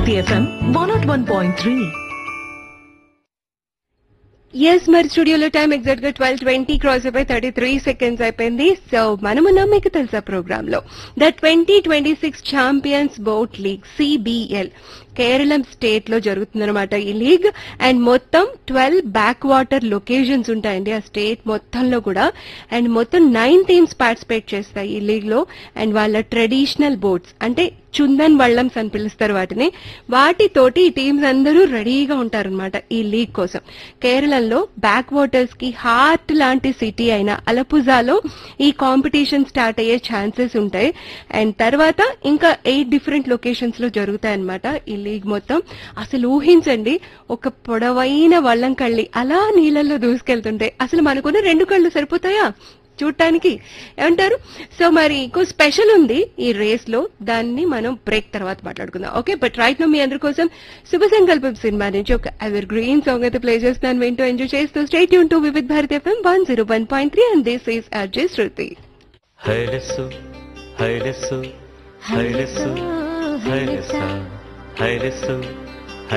Bharati FM one nought one point three yes మరి స్టూడియోలో time exact గా ట్వెల్వ్ ట్వంటీ క్రాస్ అయిపోయి థర్టీ త్రీ సెకండ్స్ అయిపోయింది సో మనమున్నాం మీకు తెలుసా ప్రోగ్రామ్ లో the twenty twenty six champions boat league CBL కేరళం స్టేట్ లో జరుగుతుందన్నమాట ఈ లీగ్ అండ్ మొత్తం ట్వెల్వ్ బ్యాక్ వాటర్ లొకేషన్స్ ఉంటాయండి ఆ స్టేట్ మొత్తంలో కూడా అండ్ మొత్తం నైన్ టీమ్స్ పార్టిసిపేట్ చేస్తాయి ఈ లీగ్ లో అండ్ వాళ్ళ ట్రెడిషనల్ బోట్స్ అంటే చుందన్ వళ్ళమ్స్ అని పిలుస్తారు వాటిని వాటితోటి ఈ టీమ్స్ అందరూ రెడీగా ఉంటారన్నమాట ఈ లీగ్ కోసం కేరళలో బ్యాక్ వాటర్స్ కి హార్ట్ లాంటి సిటీ అయిన అలపుజాలో ఈ కాంపిటీషన్ స్టార్ట్ అయ్యే ఛాన్సెస్ ఉంటాయి అండ్ తర్వాత ఇంకా ఎయిట్ డిఫరెంట్ లొకేషన్స్ లో జరుగుతాయి అనమాట ఈ లీగ్ మొత్తం అసలు ఊహించండి ఒక పొడవైన వల్లం కళ్ళి అలా నీళ్ళల్లో దూసుకెళ్తుంటే అసలు మనకున్న రెండు కళ్ళు సరిపోతాయా చూడటానికి ఏమంటారు సో మరి ఇంకో స్పెషల్ ఉంది ఈ రేస్ లో దాన్ని మనం బ్రేక్ తర్వాత మాట్లాడుకుందాం ఓకే బట్ రైట్ నో మీ అందరి కోసం శుభ సంకల్పం సినిమా నుంచి ఒక ఎవర్ గ్రీన్ సాంగ్ అయితే ప్లే చేస్తున్నాను వింటూ ఎంజాయ్ చేస్తూ స్టేట్ యూన్ to Vividh Bharati FM one zero one point three and this is RJ Shruti హైలెస్సు హైలెస్సు హైలెస్సు హైలెస్స హైలెస్సు